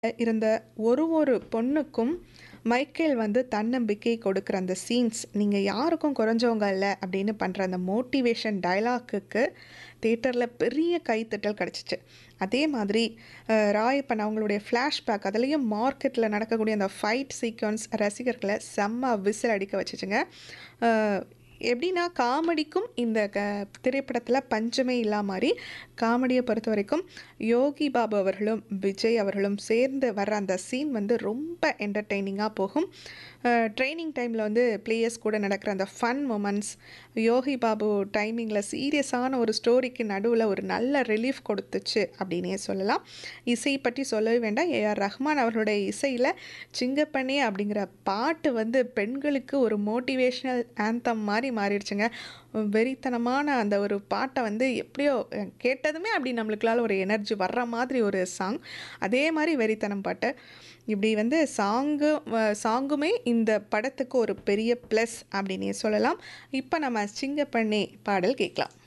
இருந்த ஒரு ஒரு பொண்ணுக்கும் மைக்கேல் வந்து தன்னம்பிக்கை கொடுக்குற அந்த சீன்ஸ் நீங்கள் யாருக்கும் குறைஞ்சவங்க இல்ல அப்படின்னு பண்ணுற அந்த மோட்டிவேஷன் டயலாக்குக்கு தியேட்டரில் பெரிய கைத்தட்டல் கிடச்சிச்சு அதே மாதிரி அஹ், ராயப்பன் அவங்களுடைய ஃப்ளாஷ்பேக் அதுலேயும் மார்க்கெட்டில் நடக்கக்கூடிய அந்த ஃபைட் சீக்வன்ஸ் ரசிகர்களை செம்ம விசில் அடிக்க வச்சுச்சுங்க அஹ், எப்படின்னா காமெடிக்கும் இந்த க திரைப்படத்தில் பஞ்சமே இல்லா மாதிரி காமெடியை பொறுத்த வரைக்கும் யோகி பாபு அவர்களும் விஜய் அவர்களும் சேர்ந்து வர்ற அந்த சீன் வந்து ரொம்ப என்டர்டெய்னிங்காக போகும் ட்ரைனிங் டைமில் வந்து பிளேயர்ஸ் கூட நடக்கிற அந்த ஃபன் மூமெண்ட்ஸ் யோகி பாபு டைமிங்கில் சீரியஸான ஒரு ஸ்டோரிக்கு நடுவில் ஒரு நல்ல ரிலீஃப் கொடுத்துச்சு அப்படின்னே சொல்லலாம் இசை பற்றி சொல்லவே வேண்டாம் ஏஆர் ரஹ்மான் அவர்களுடைய இசையில் சிங்கப்பண்ணே அப்படிங்கிற பாட்டு வந்து பெண்களுக்கு ஒரு மோட்டிவேஷ்னல் ஆந்தம் மாதிரி மாறிடுச்சுங்க வெறித்தனமான அந்த ஒரு பாட்டை வந்து எப்படியோ அஹ், கேட்டதுமே அப்படி நம்மளுக்குள்ளால ஒரு எனர்ஜி வர்ற மாதிரி ஒரு சாங் அதே மாதிரி வெறித்தனம் பாட்டு இப்படி வந்து சாங்கு சாங்குமே இந்த படத்துக்கு ஒரு பெரிய ப்ளஸ் அப்படின்னே சொல்லலாம் இப்போ நம்ம சிங்கப்பண்ணே பாடல் கேட்கலாம்